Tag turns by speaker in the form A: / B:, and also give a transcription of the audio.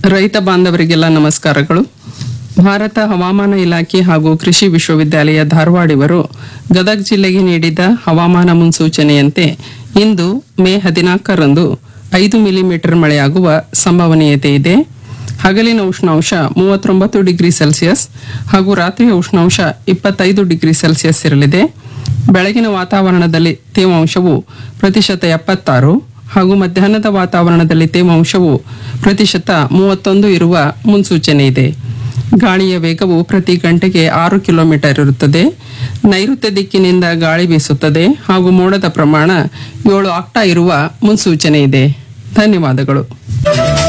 A: ರೈತ ಬಾಂಧವರಿಗೆಲ್ಲ ನಮಸ್ಕಾರಗಳು ಭಾರತ ಹವಾಮಾನ ಇಲಾಖೆ ಹಾಗೂ ಕೃಷಿ ವಿಶ್ವವಿದ್ಯಾಲಯ ಧಾರವಾಡ ಇವರು ಗದಗ ಜಿಲ್ಲೆಗೆ ನೀಡಿದ ಹವಾಮಾನ ಮುನ್ಸೂಚನೆಯಂತೆ ಇಂದು ಮೇ ಹದಿನಾಲ್ಕರಂದು ಐದು ಮಿಲಿಮೀಟರ್ ಮಳೆಯಾಗುವ ಸಂಭವನೀಯತೆ ಇದೆ ಹಗಲಿನ ಉಷ್ಣಾಂಶ ಮೂವತ್ತೊಂಬತ್ತು ಡಿಗ್ರಿ ಸೆಲ್ಸಿಯಸ್ ಹಾಗೂ ರಾತ್ರಿಯ ಉಷ್ಣಾಂಶ ಇಪ್ಪತ್ತೈದು ಡಿಗ್ರಿ ಸೆಲ್ಸಿಯಸ್ ಇರಲಿದೆ ಬೆಳಗಿನ ವಾತಾವರಣದಲ್ಲಿ ತೇವಾಂಶವು ಪ್ರತಿಶತ ಎಪ್ಪತ್ತಾರು ಹಾಗೂ ಮಧ್ಯಾಹ್ನದ ವಾತಾವರಣದಲ್ಲಿ ತೇವಾಂಶವು ಪ್ರತಿಶತ ಮೂವತ್ತೊಂದು ಇರುವ ಮುನ್ಸೂಚನೆ ಇದೆ ಗಾಳಿಯ ವೇಗವು ಪ್ರತಿ ಗಂಟೆಗೆ ಆರು ಕಿಲೋಮೀಟರ್ ಇರುತ್ತದೆ ನೈಋತ್ಯ ದಿಕ್ಕಿನಿಂದ ಗಾಳಿ ಬೀಸುತ್ತದೆ ಹಾಗೂ ಮೋಡದ ಪ್ರಮಾಣ ಏಳು ಆಕ್ಟಾ ಇರುವ ಮುನ್ಸೂಚನೆ ಇದೆ ಧನ್ಯವಾದಗಳು